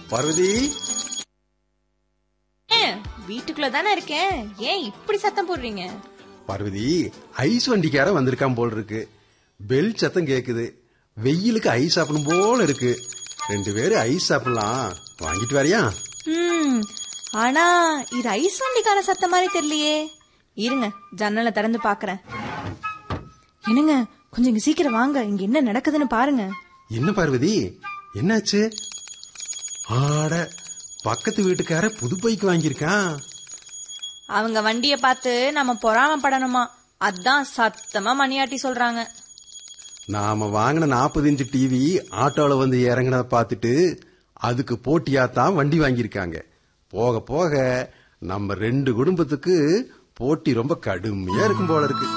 பார்வதி ஏன், வீட்டுக்குள்ள தானே இருக்கேன் ஏன் இப்படி சத்தம் போடுறீங்க பார்வதி ஐஸ் வண்டிக்கார வந்திருக்கான் போல் இருக்கு பெல் சத்தம் கேக்குது வெயிலுக்கு ஐஸ் சாப்பிடணும் போல இருக்கு ரெண்டு பேரும் ஐஸ் சாப்பிடலாம் வாங்கிட்டு வரியா ம் ஆனா இது ஐஸ் வண்டிக்கார சத்தம் மாதிரி தெரியலையே இருங்க ஜன்னலை திறந்து பாக்குறேன் என்னங்க கொஞ்சம் இங்க சீக்கிரம் வாங்க இங்க என்ன நடக்குதுன்னு பாருங்க என்ன பார்வதி என்னாச்சு ஆட பக்கத்து வீட்டுக்கார புது பைக் வாங்கியிருக்கான் அவங்க வண்டிய பார்த்து நம்ம பொறாமப்படணுமா அதான் சத்தமா மணியாட்டி சொல்றாங்க நாம வாங்கின நாற்பது இன்ச்சு டிவி ஆட்டோல வந்து இறங்கினத பார்த்துட்டு அதுக்கு போட்டியா தான் வண்டி வாங்கியிருக்காங்க போக போக நம்ம ரெண்டு குடும்பத்துக்கு போட்டி ரொம்ப கடுமையா இருக்கும் போல இருக்கு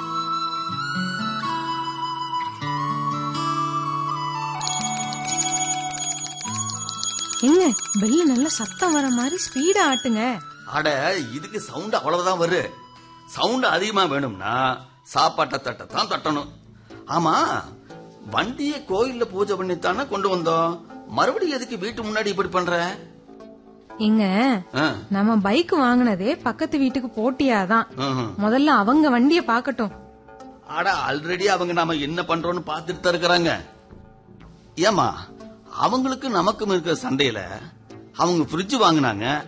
எங்க பெல்லு நல்ல சத்தம் வர மாதிரி ஸ்பீடா ஆட்டுங்க அட இதுக்கு சவுண்ட் அவ்வளவுதான் வரு சவுண்ட் அதிகமா வேணும்னா சாப்பாட்டை தட்ட தான் தட்டணும் ஆமா வண்டியை கோயில்ல பூஜை பண்ணித்தானே கொண்டு வந்தோம் மறுபடியும் எதுக்கு வீட்டு முன்னாடி இப்படி பண்ற எங்க ஆ, நம்ம பைக் வாங்குனதே பக்கத்து வீட்டுக்கு போட்டியாதான் ம்ஹும். முதல்ல அவங்க வண்டிய பாக்கட்டும் அட ஆல்ரெடி அவங்க நாம என்ன பண்றோம்னு பாத்துட்டு தான் இருக்கிறாங்க ஏமா அவங்களுக்கு நமக்கும் இருக்கிற சண்டையில அவங்க ஃப்ரிட்ஜ் வாங்குனாங்க